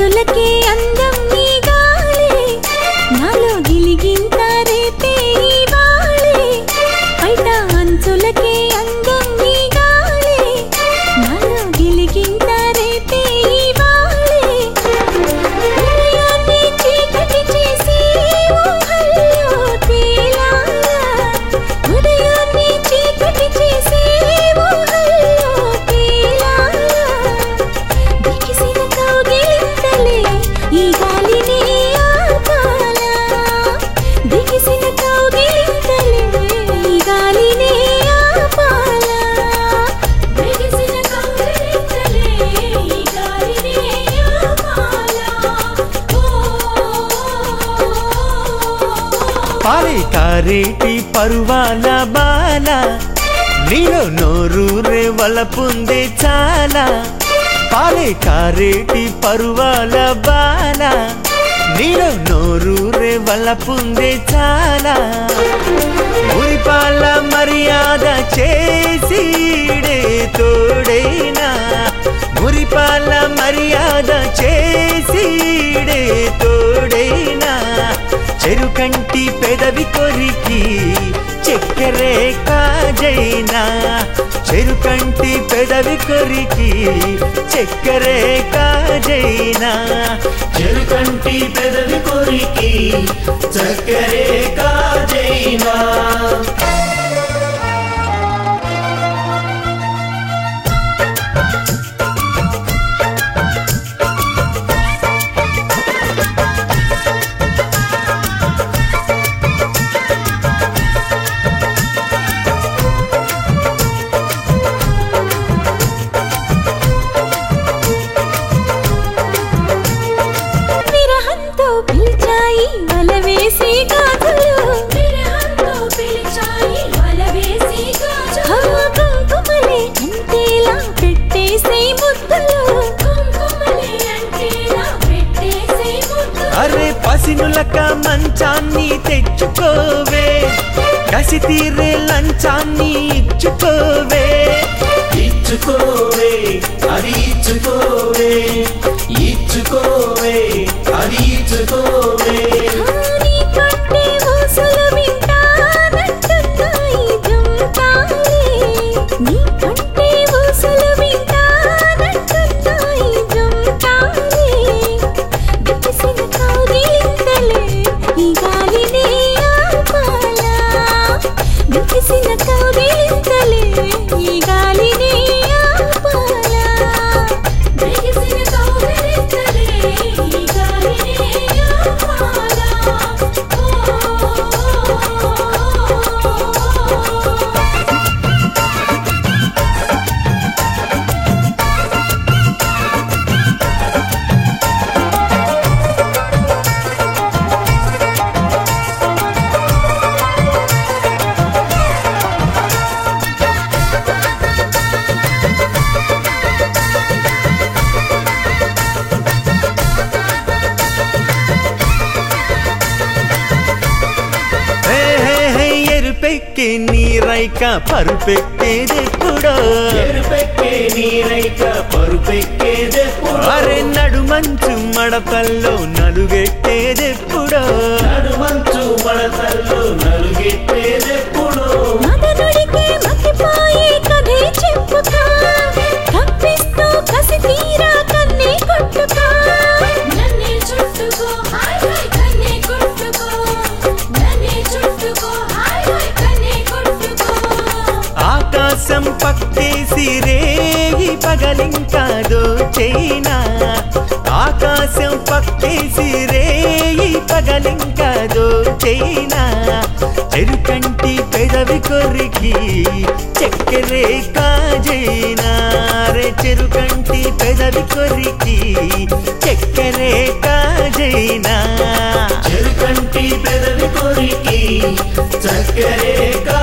అంచులకే అందం నీ గాలే నాలో గిలిగింత రేపే ఈ వాళే బయట అంచులకే అందం నీ గాలే నాలో గిలిగింత రేపే ఈ వాళే ఉదయాన్నే చీకటి చేసి ఊహల్లో తేలాలా ఉదయాన్నే చీకటి చేసి ఊహల్లో తేలాలా బిగిసిన కౌగిలింతలే ఈ గాలిని ఆపాలా బిగిసిన కౌగిలింతలే ఈ గాలిని ఆపాలా బిగిసిన కౌగిలింతలే ఈ గాలిని ఆపాలా పాలే కారేటి పరువాల బాల నీలో నోరూరే వలపుందే చాలా పాలే కారేటి పరువాల బాల నీలో నోరూరే వలపుందే చాలా మురిపాల మర్యాద చేసిడే తోడైనా మురిపాల మర్యాద చేసిడే తోడైనా చెరుకంటి పెదవి కొరికి చక్కెరే కాజైనా చెరుకంటి పెదవి కొరికి చక్కెరే కాజైనా చెరుకంటి పెదవి కొరికి చక్కెరే కాజైనా విరహంతో పిలిచాయి వలవేసి గాజులు విరహంతో పిలిచాయి వలవేసి గాజులు కుంకుమలే అంతేలా పెట్టేసే ముద్దులు కుంకుమలే అంతేలా పెట్టేసే ముద్దులు అరే పసినులక మంచాన్ని తెచ్చుకోవే కసి తీరే లంచాన్ని ఇచ్చుకోవే ఇచ్చుకోవే అది ఇచ్చుకోవే ఇచ్చుకోవే అది ఇచ్చుకోవే నీ కంటే ఊసులు వింటానంటున్నాయి జుంకాలే నీ కంటే ఊసులు వింటానంటున్నాయి జుంకాలే బిగిసిన కౌగిలింతలే ఈ గాలిని ఆపాలా బిగిసిన కౌగిలింతలే ఈ గాలిని ఆపాలా బిగిసిన కౌగిలింతలే ఈ గాలిని ఆపాలా ఓ హే, హే, హే, ఎరుపెక్కే నీరైక పరుపెక్కేదెప్పుడో ఎరుపెక్కే నీరైక పరుపెక్కేదెప్పుడు అరే నడుమంచు మడతల్లో నలుగెట్టేదెప్పుడో నడుమంచు మడతల్లో నలుగెట్టేదెప్పుడు మదనుడికే మతిపోయే కథే చెప్పుకా కప్పిస్తూ కసి తీరా కన్నే కొట్టుకా నన్నే చుట్టుకో హాయ్ హాయ్ కన్నే కొట్టుకో నన్నే చుట్టుకో హాయ్ హాయ్ కన్నే కొట్టుకో ఆకాశం పక్కేసి రేగి పగలింకా దోచైనా ఆకాశం పక్కేసి రేగి పగలింకా దోచైనా చెరుకంటి పెదవి కొరికి చక్కెరే కాజైనా రే చెరుకంటి పెదవి కొరికి చక్కెరే కాజైనా చెరుకంటి పెదవి కొరికి చక్కరే కా